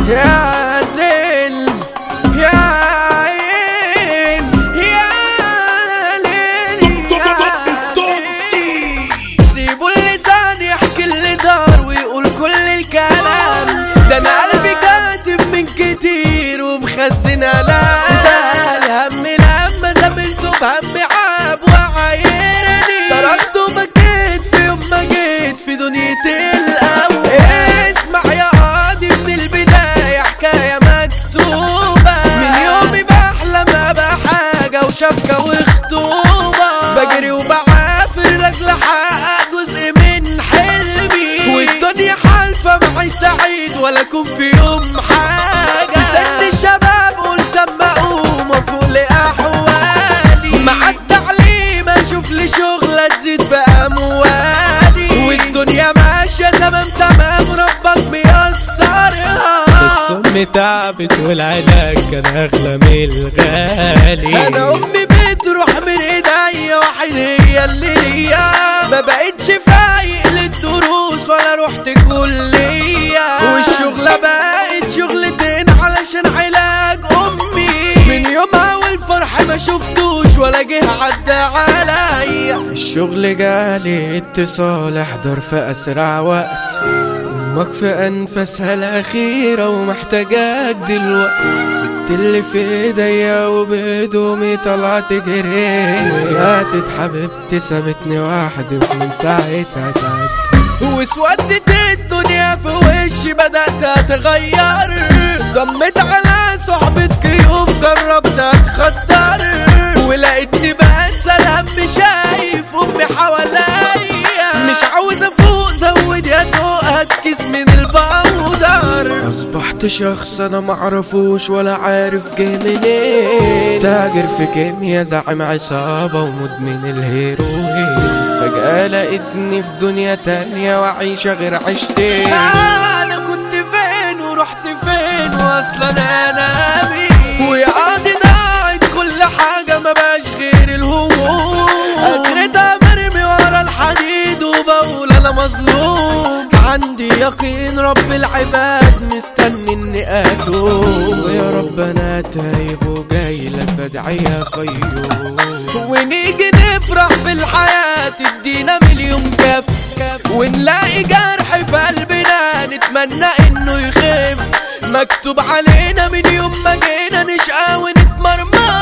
يا ليل يا عين يا ليل يا ليل سيبوا اللسان يحكي اللي دار ويقول كل الكلام ده انا قلبي كاتب من كتير ومخزن الام ده الهم لما زملته بهم عاب وعايرني صرخت وبكيت في يوم ما جيت في دنيتي الاول اسمع يا قاضي من البداية حكاية مكتوبة من يومي بحلم ابقى حاجة وشبكة وخطوبة بجري وبعافر لاجل احقق جزء من حلمي والدنيا حالفة معي سعيد ولا اكون في يوم حاجة في سن الشباب قلت اما اقوم افوق لاحوالي مع التعليم اشوف لي شغلة تزيد باموالي والدنيا ماشية تمام تمام ربك ميسرها السم تعبت والعلاج كان اغلى من الغالي انا امي بتروح من ايديا واحد هي اللي ليا ما بقتش فايق للدروس ولا رحت كلية والشغلة بقت شغلتين علشان علاج امي من يومها والفرح ما شفتوش ولا جه عدى عليا في الشغل جالي اتصال احضر في اسرع وقت امك في انفاسها الاخيره ومحتاجاك دلوقتي سبت اللي في ايديا وبهدومي طلعت جريت ماتت حبيبتي سابتني وحدي ومن ساعتها تعبت واسودت الدنيا في وشي بدأت اتغير ضمت على صحبة كيوف جربت اتخدر ولقيتني بنسى الهم شايف امي حواليا مش عاوز افوق زود يا ذوق هتكس من البودر اصبحت شخص انا معرفوش ولا عارف جه منين تاجر في كيميا زعيم عصابة ومدمن الهيروين فجأة لقيتني في دنيا تانية وعيشة غير عيشتي انا كنت فين ورحت فين واصلا انا مين ويا قاضي ضاعت كل حاجة ما بقاش غير الهموم اخرتها مرمي ورا الحديد وبقول انا مظلوم عندي يقين رب العباد مستني اني اتوب ويا رب انا تايب وجاي لك بدعي يا قيوم ونيجي نفرح في الحياة تدينا مليون كف ونلاقي جرح في قلبنا نتمنى انه يخف مكتوب علينا من يوم ما جينا نشقى ونتمرمى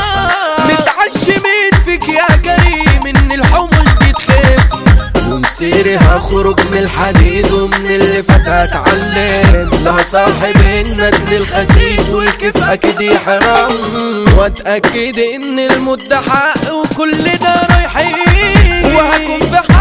متعشمين فيك يا كريم ان الحمل دي تخف ومسيري هخرج من الحديد ومن اللي فات اتعلم لا صاحب الندل الخسيس والكيف اكيد يحرم واتاكد ان المدة حق وكلنا رايحين وهكون في